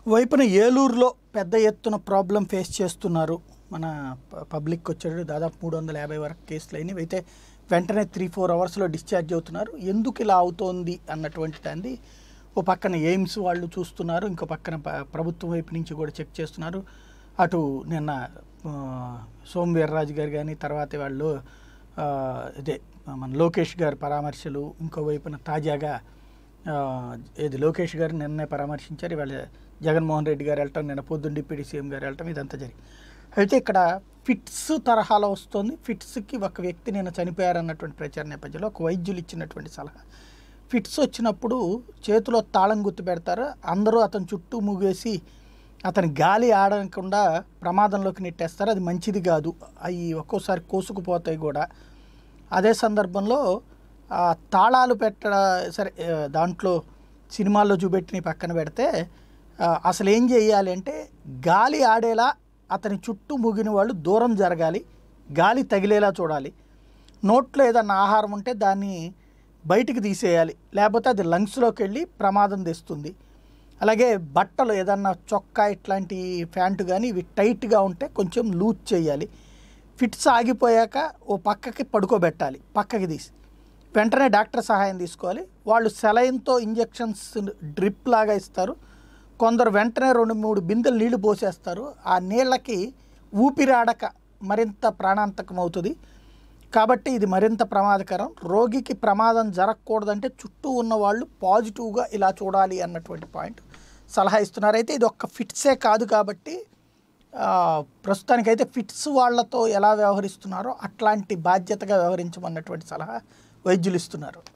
వైపున ఏలూరులో పెద్ద ఎత్తున ప్రాబ్లం ఫేస్ చేస్తున్నారు మన ప- పబ్లిక్ వచ్చాడు దాదాపు మూడు వందల యాభై వరకు కేసులు అయినవి అయితే వెంటనే త్రీ ఫోర్ అవర్స్లో డిశ్చార్జ్ అవుతున్నారు ఎందుకు ఇలా అవుతోంది అన్నటువంటి దాన్ని ఓ పక్కన ఎయిమ్స్ వాళ్ళు చూస్తున్నారు ఇంకో పక్కన ప- ప్రభుత్వం వైపు నుంచి కూడా చెక్ చేస్తున్నారు అటు నిన్న ఆ, సోమ్ వీర్రాజు గారు కానీ తర్వాత వాళ్ళు ఆ, ఇదే మన లోకేష్ గారి పరామర్శలు ఇంకో వైపున తాజాగా ఆ, ఏది లోకేష్ గారు నిన్నే పరామర్శించారు ఇవాళ జగన్మోహన్ రెడ్డి గారు వెళ్ళటం నిన్న పొద్దున్న డిప్యూటీ సీఎం గారు వెళ్ళటం ఇదంతా జరిగింది అయితే ఇక్కడ ఫిట్స్ తరహాలో వస్తుంది ఫిట్స్కి ఒక వ్యక్తి నిన్న చనిపోయారన్నటువంటి ప్రచార నేపథ్యంలో ఒక వైద్యులు ఇచ్చినటువంటి సలహా ఫిట్స్ వచ్చినప్పుడు చేతిలో తాళం గుర్తు పెడతారు అందరూ అతని చుట్టూ మూగేసి అతని గాలి ఆడకుండా ప్రమాదంలోకి నెట్టేస్తారు అది మంచిది కాదు అవి ఒక్కోసారి కోసుకుపోతాయి కూడా అదే సందర్భంలో ఆ తాళాలు పెట్ట సరే ఆ, దాంట్లో సినిమాల్లో చూపెట్టిన పక్కన పెడితే ఆ, అసలు ఏం చేయాలి అంటే గాలి ఆడేలా అతని చుట్టూ ముగిన వాళ్ళు దూరం జరగాలి గాలి తగిలేలా చూడాలి నోట్లో ఏదన్నా ఆహారం ఉంటే దాన్ని బయటికి తీసేయాలి లేకపోతే అది లంగ్స్లోకి వెళ్ళి ప్రమాదం తెస్తుంది అలాగే బట్టలు ఏదన్నా చొక్కా ఇట్లాంటి ప్యాంటు కానీ ఇవి టైట్గా ఉంటే కొంచెం లూజ్ చేయాలి ఫిట్స్ ఆగిపోయాక ఓ పక్కకి పడుకోబెట్టాలి పక్కకి తీసి వెంటనే డాక్టర్ సహాయం తీసుకోవాలి వాళ్ళు సెలైన్తో ఇంజెక్షన్స్ డ్రిప్ లాగా ఇస్తారు కొందరు వెంటనే రెండు మూడు బిందెలు నీళ్లు పోసేస్తారు ఆ నీళ్ళకి ఊపిరాడక మరింత ప్రాణాంతకం అవుతుంది కాబట్టి ఇది మరింత ప్రమాదకరం రోగికి ప్రమాదం జరగకూడదంటే చుట్టూ ఉన్న వాళ్ళు పాజిటివ్గా ఇలా చూడాలి అన్నటువంటి పాయింట్ సలహా ఇస్తున్నారు అయితే ఇది ఒక్క ఫిట్సే కాదు కాబట్టి ఆ, ప్రస్తుతానికైతే ఫిట్స్ వాళ్ళతో ఎలా వ్యవహరిస్తున్నారో అట్లాంటి బాధ్యతగా వ్యవహరించమన్నటువంటి సలహా వైద్యులు ఇస్తున్నారు